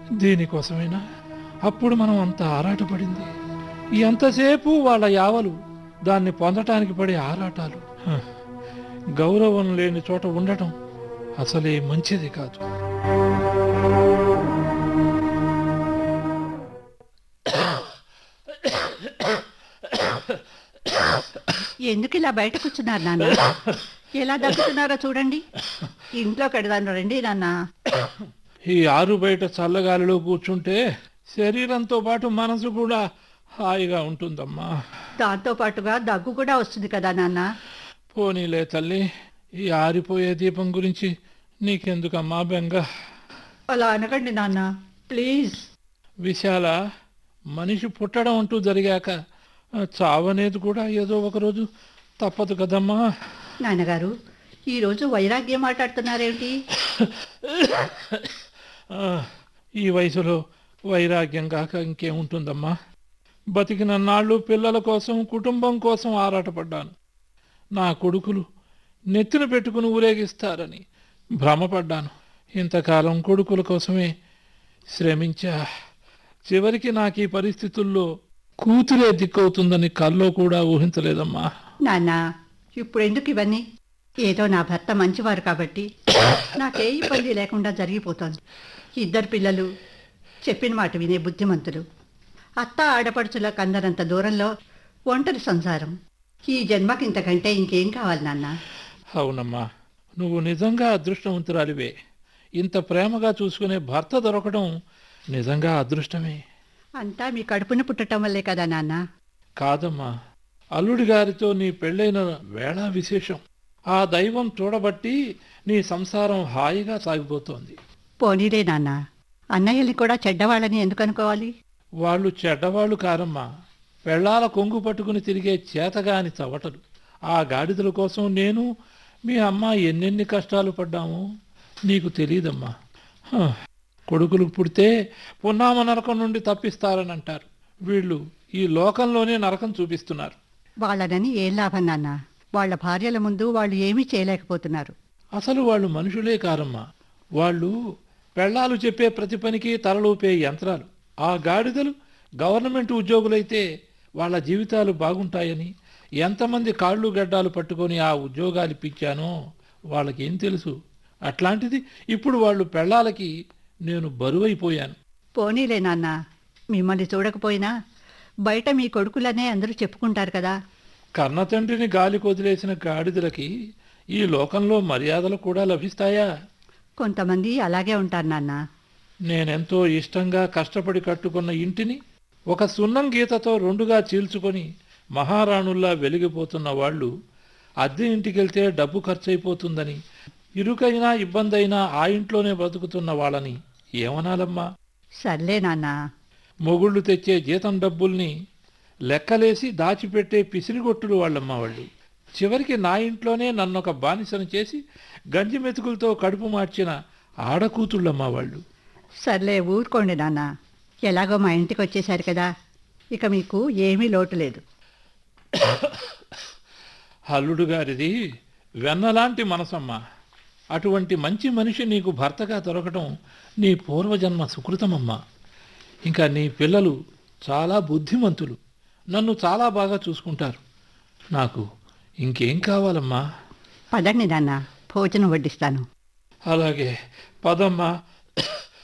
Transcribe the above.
దీనికోసమైనా అప్పుడు మనం అంత ఆరాటపడింది ఎంతసేపు వాళ్ళ యావలు దాన్ని పొందటానికి పడే ఆరాటాలు హ, గౌరవం లేని చోట ఉండటం అసలే మంచిది కాదు ఎందుకు ఇలా బయట కూర్చున్నారు నాన్న ఎలా దగ్గుతున్నారో చూడండి ఇంట్లో కడదాను రండి నాన్న ఈ ఆరు బయట చల్లగాలిలో కూర్చుంటే శరీరంతో పాటు మనసు కూడా హాయిగా ఉంటుందమ్మా దాంతో పాటుగా దగ్గు కూడా వస్తుంది కదా నాన్న పోనీలే తల్లి ఈ ఆరిపోయే దీపం గురించి నీకెందుకమ్మా బెంగ అలా అనకండి నాన్న ప్లీజ్ విశాల మనిషి పుట్టడం అంటూ జరిగాక ఆ, చావనేది కూడా ఏదో ఒక రోజు తప్పదు కదమ్మా నాన్నగారు ఈరోజు వైరాగ్యం మాట్లాడుతున్నారేమిటి ఆ, ఈ వయసులో వైరాగ్యం కాక ఇంకేముంటుందమ్మా బతికిన నాళ్ళు పిల్లల కోసం కుటుంబం కోసం ఆరాటపడ్డాను నా కొడుకులు నెత్తిన పెట్టుకుని ఊరేగిస్తారని భ్రమపడ్డాను ఇంతకాలం కొడుకుల కోసమే శ్రమించా చివరికి నాకు ఈ పరిస్థితుల్లో కూతురే దిక్కవుతుందని కల్లో కూడా ఊహించలేదమ్మా నాన్న ఇప్పుడు ఎందుకు ఇవన్నీ ఏదో నా భర్త మంచివారు కాబట్టి నాకే ఇబ్బంది లేకుండా జరిగిపోతోంది ఇద్దరు పిల్లలు చెప్పిన మాట వినే బుద్ధిమంతులు అత్త ఆడపడుచులకు అందరంత దూరంలో ఒంటరి సంసారం ఈ జన్మకి ఇంతకంటే ఇంకేం కావాలి నాన్న అవునమ్మా నువ్వు నిజంగా అదృష్టవంతురాలివే ఇంత ప్రేమగా చూసుకునే భర్త దొరకడం నిజంగా అదృష్టమే అంతా మీ కడుపున పుట్టడం వల్లే కదా నాన్న కాదమ్మా అల్లుడి గారితో నీ పెళ్ళైన వేళ విశేషం ఆ దైవం చూడబట్టి నీ సంసారం హాయిగా సాగిపోతోంది పోనీలే నాన్న అన్నయ్యల్ని కూడా చెడ్డవాళ్ళని ఎందుకు అనుకోవాలి వాళ్ళు చెడ్డవాళ్ళు కారమ్మా పెళ్ళాల కొంగు పట్టుకుని తిరిగే చేతగాని చవటలు ఆ గాడిదల కోసం నేను మీ అమ్మ ఎన్నెన్ని కష్టాలు పడ్డామో నీకు తెలియదమ్మా హ, కొడుకులు పుడితే పున్నామ నరకం నుండి తప్పిస్తారని అంటారు వీళ్ళు ఈ లోకంలోనే నరకం చూపిస్తున్నారు వాళ్ళనని ఏం లాభం నాన్న వాళ్ళ భార్యల ముందు వాళ్ళు ఏమీ చేయలేకపోతున్నారు అసలు వాళ్ళు మనుషులే కారమ్మా వాళ్ళు పెళ్ళాలు చెప్పే ప్రతి పనికి తలలూపే యంత్రాలు ఆ గాడిదలు గవర్నమెంట్ ఉద్యోగులైతే వాళ్ళ జీవితాలు బాగుంటాయని ఎంతమంది కాళ్ళు గడ్డాలు పట్టుకొని ఆ ఉద్యోగాలు ఇప్పించానో వాళ్ళకేం తెలుసు అట్లాంటిది ఇప్పుడు వాళ్ళు పెళ్ళాలకి నేను బరువైపోయాను పోనీలే నాన్న మిమ్మల్ని చూడకపోయినా బయట మీ కొడుకులనే అందరూ చెప్పుకుంటారు కదా కన్న తండ్రిని గాలి కొదిలేసిన గాడిదలకి ఈ లోకంలో మర్యాదలు కూడా లభిస్తాయా కొంతమంది అలాగే ఉంటారు నాన్న నేనెంతో ఇష్టంగా కష్టపడి కట్టుకున్న ఇంటిని ఒక సున్నం గీతతో రెండుగా చీల్చుకొని మహారాణుల్లా వెలిగిపోతున్న వాళ్ళు అద్దె ఇంటికెళ్తే డబ్బు ఖర్చయిపోతుందని ఇరుకైనా ఇబ్బందైనా ఆ ఇంట్లోనే బ్రతుకుతున్న వాళ్ళని ఏమనాలమ్మా సర్లే నాన్న మొగుళ్ళు తెచ్చే జీతం డబ్బుల్ని లెక్కలేసి దాచిపెట్టే పిసిరిగొట్టులు వాళ్ళమ్మ వాళ్ళు చివరికి నా ఇంట్లోనే నన్నొక బానిసను చేసి గంజి మెతుకులతో కడుపు మార్చిన ఆడకూతుళ్ళమ్మ వాళ్ళు సర్లే ఊరుకోండి నాన్న ఎలాగో మా ఇంటికి వచ్చేసారు కదా ఇక మీకు ఏమీ లోటు లేదు అల్లుడు గారిది వెన్నలాంటి మనసమ్మ అటువంటి మంచి మనిషి నీకు భర్తగా దొరకటం నీ పూర్వజన్మ సుకృతమమ్మా ఇంకా నీ పిల్లలు చాలా బుద్ధిమంతులు నన్ను చాలా బాగా చూసుకుంటారు నాకు ఇంకేం కావాలమ్మా పదండి నాన్న భోజనం వడ్డిస్తాను అలాగే పదమ్మా